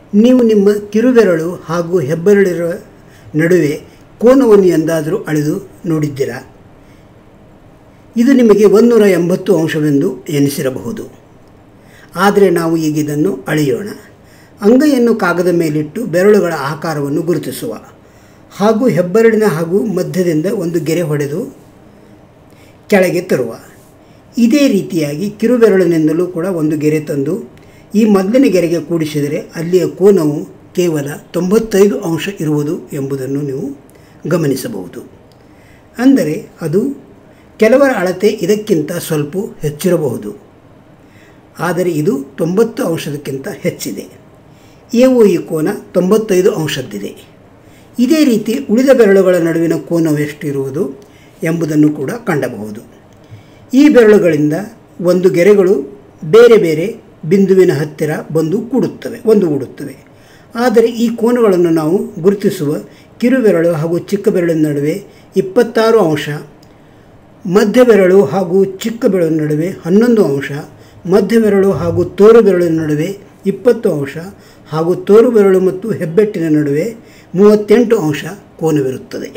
ನೀವು ನಿಮ್ಮ ಕಿರುಬೆರಳು ಹಾಗೂ ಹೆಬ್ಬೆರಳಿರುವ ನಡುವೆ ಕೋನವನ್ನು ಎಂದಾದರೂ ಅಳೆದು ನೋಡಿದ್ದೀರಾ ಇದು ನಿಮಗೆ ಒಂದೂರ ಎಂಬತ್ತು ಅಂಶವೆಂದು ಎನಿಸಿರಬಹುದು ಆದರೆ ನಾವು ಈಗ ಇದನ್ನು ಅಳೆಯೋಣ ಅಂಗೈಯನ್ನು ಕಾಗದ ಮೇಲಿಟ್ಟು ಬೆರಳುಗಳ ಆಕಾರವನ್ನು ಗುರುತಿಸುವ ಹಾಗೂ ಹೆಬ್ಬೆರಳಿನ ಹಾಗೂ ಮಧ್ಯದಿಂದ ಒಂದು ಗೆರೆ ಹೊಡೆದು ಕೆಳಗೆ ತರುವ ಇದೇ ರೀತಿಯಾಗಿ ಕಿರುಬೆರಳಿನಿಂದಲೂ ಕೂಡ ಒಂದು ಗೆರೆ ತಂದು ಈ ಮೊದಲಿನ ಗೆರೆಗೆ ಕೂಡಿಸಿದರೆ ಅಲ್ಲಿಯ ಕೋನವು ಕೇವಲ ತೊಂಬತ್ತೈದು ಅಂಶ ಇರುವುದು ಎಂಬುದನ್ನು ನೀವು ಗಮನಿಸಬಹುದು ಅಂದರೆ ಅದು ಕೆಲವರ ಅಳತೆ ಇದಕ್ಕಿಂತ ಸ್ವಲ್ಪ ಹೆಚ್ಚಿರಬಹುದು ಆದರೆ ಇದು ತೊಂಬತ್ತು ಅಂಶದಕ್ಕಿಂತ ಹೆಚ್ಚಿದೆ ಎ ಒ ಈ ಕೋನ ತೊಂಬತ್ತೈದು ಅಂಶದ್ದಿದೆ ಇದೇ ರೀತಿ ಉಳಿದ ಬೆರಳುಗಳ ನಡುವಿನ ಕೋನವು ಎಷ್ಟಿರುವುದು ಎಂಬುದನ್ನು ಕೂಡ ಕಂಡಬಹುದು ಈ ಬೆರಳುಗಳಿಂದ ಒಂದು ಗೆರೆಗಳು ಬೇರೆ ಬೇರೆ ಬಿಂದುವಿನ ಹತ್ತಿರ ಬಂದು ಕೂಡುತ್ತವೆ ಒಂದುಗೂಡುತ್ತವೆ ಆದರೆ ಈ ಕೋನಗಳನ್ನು ನಾವು ಗುರುತಿಸುವ ಕಿರುಬೆರಳು ಹಾಗೂ ಚಿಕ್ಕ ಬೆರಳಿನ ನಡುವೆ ಇಪ್ಪತ್ತಾರು ಅಂಶ ಮಧ್ಯ ಬೆರಳು ಹಾಗೂ ಚಿಕ್ಕ ಬೆರಳಿನ ನಡುವೆ ಹನ್ನೊಂದು ಅಂಶ ಮಧ್ಯ ಬೆರಳು ಹಾಗೂ ತೋರು ಬೆರಳಿನ ನಡುವೆ ಇಪ್ಪತ್ತು ಅಂಶ ಹಾಗೂ ತೋರು ಬೆರಳು ಮತ್ತು ಹೆಬ್ಬೆಟ್ಟಿನ ನಡುವೆ ಮೂವತ್ತೆಂಟು ಅಂಶ ಕೋನವಿರುತ್ತದೆ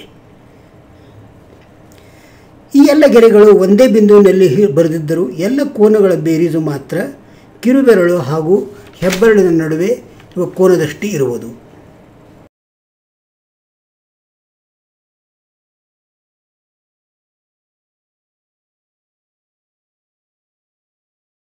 ಈ ಎಲ್ಲ ಗೆರೆಗಳು ಒಂದೇ ಬಿಂದುವಿನಲ್ಲಿ ಹಿ- ಬರೆದಿದ್ದರೂ ಎಲ್ಲ ಕೋನಗಳ ಬೇರೀಜು ಮಾತ್ರ ಕಿರುಬೆರಳು ಹಾಗೂ ಹೆಬ್ಬೆರಳಿನ ನಡುವೆ ಇರುವ ಕೋನದಷ್ಟೇ ಇರುವುದು